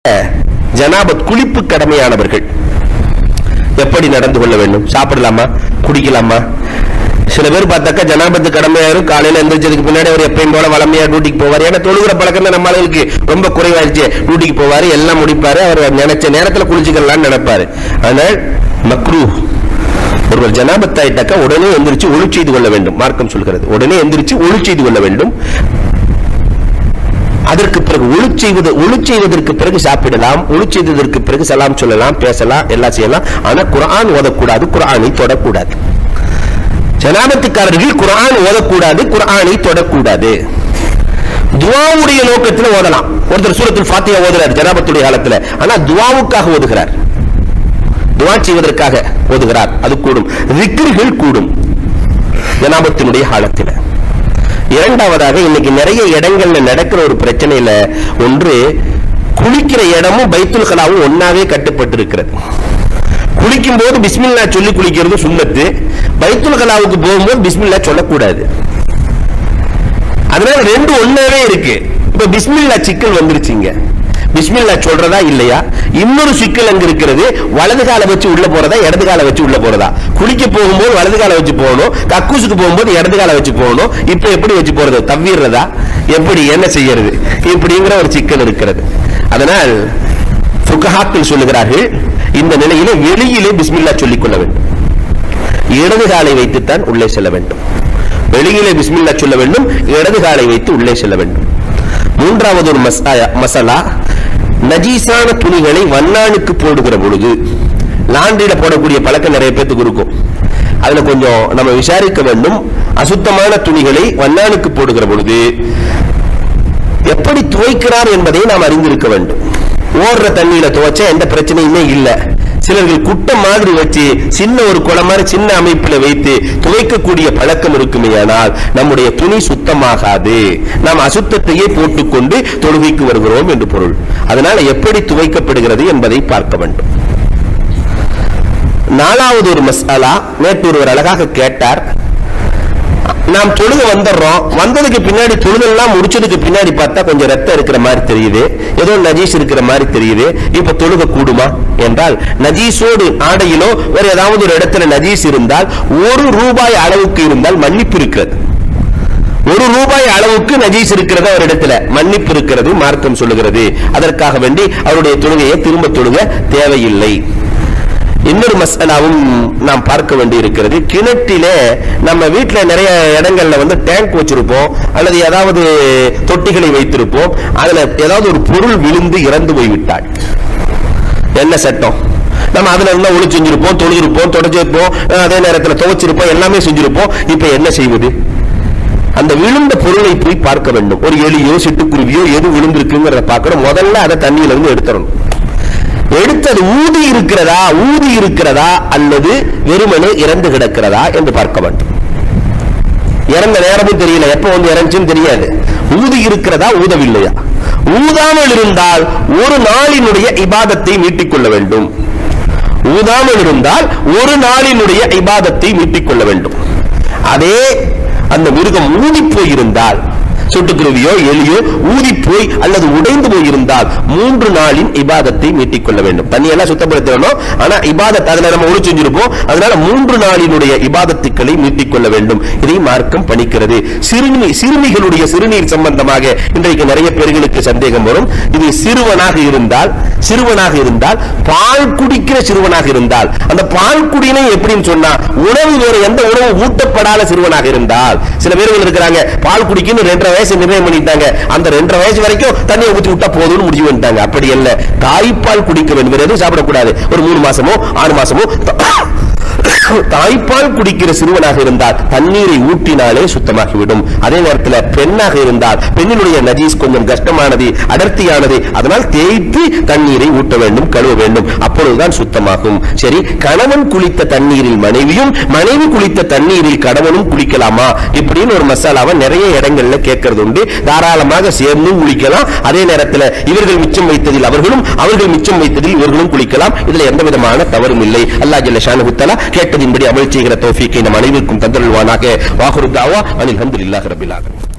ஜனாபத் குளிப்பு கடமையானவர்கள் எப்படி நடந்து கொள்ள வேண்டும் சாப்பிடலாமா குடிக்கலாமா சில பேர் பார்த்தாக்கா ஜனாபத்து கடமையாயிரும் காலையில எந்திரிச்சதுக்கு பின்னாடி அவர் எப்பயும் போல வளமையா டியூட்டிக்கு போவார் ஏன்னா தொழுகிற பழக்கம் தான் நம்ம ஆளுகளுக்கு ரொம்ப குறைவாயிருச்சு டியூட்டிக்கு போவாரு எல்லாம் முடிப்பாரு அவர் நினைச்ச நேரத்துல குளிச்சுக்கலாம்னு நினைப்பாரு ஆனால் மக்ரூ ஒருவர் ஜனாபத் ஆயிட்டாக்கா உடனே எந்திரிச்சு ஒளி செய்து கொள்ள வேண்டும் மார்க்கம் சொல்கிறது உடனே எந்திரிச்சு ஒளி செய்து கொள்ள வேண்டும் அதற்கு பிறகு ஒளி செய்வது ஒளி செய்வதற்கு பிறகு சாப்பிடலாம் ஒளி செய்ததற்கு பிறகு சலாம் சொல்லலாம் பேசலாம் எல்லாம் செய்யலாம் ஆனா குர்ஆன் ஓதக்கூடாது குர்ஆனை தொடக்கூடாது ஜனாபத்துக்காரர்கள் குர்ஆன் ஓதக்கூடாது குர்ஆனை தொடக்கூடாது துவாவுடைய நோக்கத்தில் ஓதலாம் ஒருத்தர் சூரத்துல் ஃபாத்தியா ஓதுறார் ஜனாபத்துடைய காலத்துல ஆனா துவாவுக்காக ஓதுகிறார் துவா செய்வதற்காக ஓதுகிறார் அது கூடும் விக்கிர்கள் கூடும் ஜனாபத்தினுடைய காலத்தில் இரண்டாவதாக இன்னைக்கு நிறைய இடங்கள்ல நடக்கிற ஒரு பிரச்சனையில ஒன்று குளிக்கிற இடமும் பைத்துல் கலாவும் ஒன்னாவே கட்டுப்பட்டு இருக்கிறது குளிக்கும் போது பிஸ்மில்லா சொல்லி குளிக்கிறது சுண்ணத்து பைத்துல் கலாவுக்கு போகும்போது பிஸ்மில்லா சொல்லக்கூடாது அதனால ரெண்டு ஒன்னாவே இருக்கு இப்ப பிஸ்மில்லா சிக்கல் வந்துருச்சுங்க பிஸ்மில்லா சொல்றதா இல்லையா இன்னொரு சிக்கல் அங்க இருக்கிறது வலது காலை வச்சு உள்ள போறதா இடது காலை வச்சு உள்ள போறதா குளிக்க போகும்போது வலது காலை வச்சு போகணும் கக்கூசுக்கு போகும்போது இடது காலை வச்சு போகணும் இப்ப எப்படி வச்சு போறது தவிர்றதா எப்படி என்ன செய்யறது இப்படிங்கிற ஒரு சிக்கல் இருக்கிறது அதனால் ஃபுகஹாக்கள் சொல்லுகிறார்கள் இந்த நிலையிலே வெளியிலே பிஸ்மில்லா சொல்லிக் கொள்ள வேண்டும் இடது காலை வைத்துத்தான் உள்ளே செல்ல வேண்டும் வெளியிலே பிஸ்மில்லா சொல்ல வேண்டும் இடது காலை வைத்து உள்ளே செல்ல வேண்டும் மூன்றாவது ஒரு மசா- மசாலா நஜீஸான துணிகளை வண்ணானுக்கு போடுகிற பொழுது லாண்டில போடக்கூடிய பழக்கம் நிறைய பேத்துக்கு இருக்கும் அதுல கொஞ்சம் நம்ம விசாரிக்க வேண்டும் அசுத்தமான துணிகளை வண்ணானுக்கு போடுகிற பொழுது எப்படி துவைக்கிறார் என்பதை நாம் அறிந்திருக்க வேண்டும் ஓடுற தண்ணியில துவைச்சா எந்த பிரச்சனையுமே இல்ல சிலர்கள் குட்டம் மாதிரி வச்சு சின்ன ஒரு குளம் மாதிரி சின்ன அமைப்புல வைத்து துவைக்கக்கூடிய பழக்கம் இருக்குமேயானால் நம்முடைய துணி சுத்தமாகாது நாம் அசுத்தத்தையே போட்டுக்கொண்டு தொழுகைக்கு வருகிறோம் என்று பொருள் அதனால எப்படி துவைக்கப்படுகிறது என்பதை பார்க்க வேண்டும் நாலாவது ஒரு மசாலா நேற்று ஒருவர் அழகாக கேட்டார் நாம் தொழுக வந்துடுறோம் வந்ததுக்கு பின்னாடி தொழுதெல்லாம் முடிச்சதுக்கு பின்னாடி பார்த்தா கொஞ்சம் ரத்தம் இருக்கிற மாதிரி தெரியுது ஏதோ நஜீஸ் இருக்கிற மாதிரி தெரியுது இப்ப தொழுக கூடுமா என்றால் நஜீஸோடு ஆடையிலோ வேற ஏதாவது ஒரு இடத்துல நஜீஸ் இருந்தால் ஒரு ரூபாய் அளவுக்கு இருந்தால் மன்னிப்பு இருக்கிறது ஒரு ரூபாய் அளவுக்கு நஜீஸ் இருக்கிறது அவர் இடத்துல மன்னிப்பு இருக்கிறது மார்க்கம் சொல்லுகிறது அதற்காக வேண்டி அவருடைய தொழுகையை திரும்ப தொழுக தேவையில்லை இன்னொரு மசாலாவும் நாம் பார்க்க வேண்டி இருக்கிறது கிணற்றிலே நம்ம வீட்டுல நிறைய இடங்கள்ல வந்து டேங்க் வச்சிருப்போம் அல்லது ஏதாவது தொட்டிகளை வைத்திருப்போம் அதுல ஏதாவது ஒரு பொருள் விழுந்து இறந்து போய்விட்டாள் என்ன சட்டம் நம்ம அதுல இருந்தா ஒளி செஞ்சிருப்போம் தொழுதிருப்போம் தொடச்சிருப்போம் அஹ் அதே நேரத்துல துவைச்சிருப்போம் எல்லாமே செஞ்சிருப்போம் இப்ப என்ன செய்வது அந்த விழுந்த பொருளை போய் பார்க்க வேண்டும் ஒரு எலியோ சிட்டுக்குருவியோ எது விழுந்திருக்குங்கிறத பார்க்கணும் முதல்ல அதை தண்ணியில இருந்து எடுத்துடணும் எடுத்தது ஊதி இருக்கிறதா ஊதி இருக்கிறதா அல்லது வெறுமனே இறந்து கிடக்கிறதா என்று பார்க்க வேண்டும் இறந்த நேரமும் தெரியல எப்ப வந்து இறந்துச்சுன்னு தெரியாது ஊதி இருக்கிறதா ஊதவில்லையா ஊதாமல் இருந்தால் ஒரு நாளினுடைய இபாதத்தை மீட்டிக் கொள்ள வேண்டும் ஊதாமல் இருந்தால் ஒரு நாளினுடைய இபாதத்தை மீட்டிக் கொள்ள வேண்டும் அதே அந்த மிருகம் ஊதி போயிருந்தால் சுட்டுக்குருவியோ எலியோ ஊதி போய் அல்லது உடைந்து போயிருந்தால் மூன்று நாளின் இபாதத்தை மீட்டிக் கொள்ள வேண்டும் தண்ணியெல்லாம் சுத்தப்படுத்தணும் ஆனா இபாதத் அதுல நம்ம ஒளி செஞ்சிருப்போம் அதனால மூன்று நாளினுடைய இபாதத்துக்களை மீட்டிக் கொள்ள வேண்டும் இதை மார்க்கம் பணிக்கிறது சிறுமி சிறுமிகளுடைய சிறுநீர் சம்பந்தமாக இன்றைக்கு நிறைய பேர்களுக்கு சந்தேகம் வரும் இது சிறுவனாக இருந்தால் சிறுவனாக இருந்தால் பால் குடிக்கிற சிறுவனாக இருந்தால் அந்த பால் குடியினை எப்படின்னு சொன்னா உணவு வேற எந்த உணவு ஊட்டப்படாத சிறுவனாக இருந்தால் சில பேர்கள் இருக்கிறாங்க பால் குடிக்கணும் ரெண்டரை வயசு நிர்ணயம் பண்ணிட்டாங்க அந்த ரெண்டரை வயசு வரைக்கும் தண்ணியை ஊத்தி விட்டா போதும்னு முடிவு பண்ணிட்டாங்க அப்படி அல்ல தாய்ப்பால் குடிக்க வேண்டும் வேற எதுவும் சாப்பிடக்கூடாது ஒரு மூணு மாசமோ ஆறு மாசமோ தாய்ப்பால் குடிக்கிற சிறுவனாக இருந்தால் தண்ணீரை ஊட்டினாலே சுத்தமாகிவிடும் அதே நேரத்தில் பெண்ணாக இருந்தால் பெண்ணினுடைய நஜீஸ் கொஞ்சம் கஷ்டமானது அடர்த்தியானது அதனால் தேய்த்து தண்ணீரை ஊட்ட வேண்டும் கழுவ வேண்டும் அப்பொழுதுதான் சுத்தமாகும் சரி கணவன் குளித்த தண்ணீரில் மனைவியும் மனைவி குளித்த தண்ணீரில் கணவனும் குளிக்கலாமா இப்படின்னு ஒரு மசாலாவை நிறைய இடங்கள்ல கேட்கறது உண்டு தாராளமாக சேர்ந்தும் குளிக்கலாம் அதே நேரத்தில் இவர்கள் மிச்சம் வைத்ததில் அவர்களும் அவர்கள் மிச்சம் வைத்ததில் இவர்களும் குளிக்கலாம் இதுல எந்த விதமான தவறும் இல்லை அல்லா ஜல்ல ஷானஹுத்தலா கேட்டதின்படி அமல் செய்கிற தௌஃபீக்கை நம் அனைவருக்கும் தந்தருள்வானாக வாகுரு தாவா அனில் ஹம்துலில்லாஹி ரபில் ஆலமீன்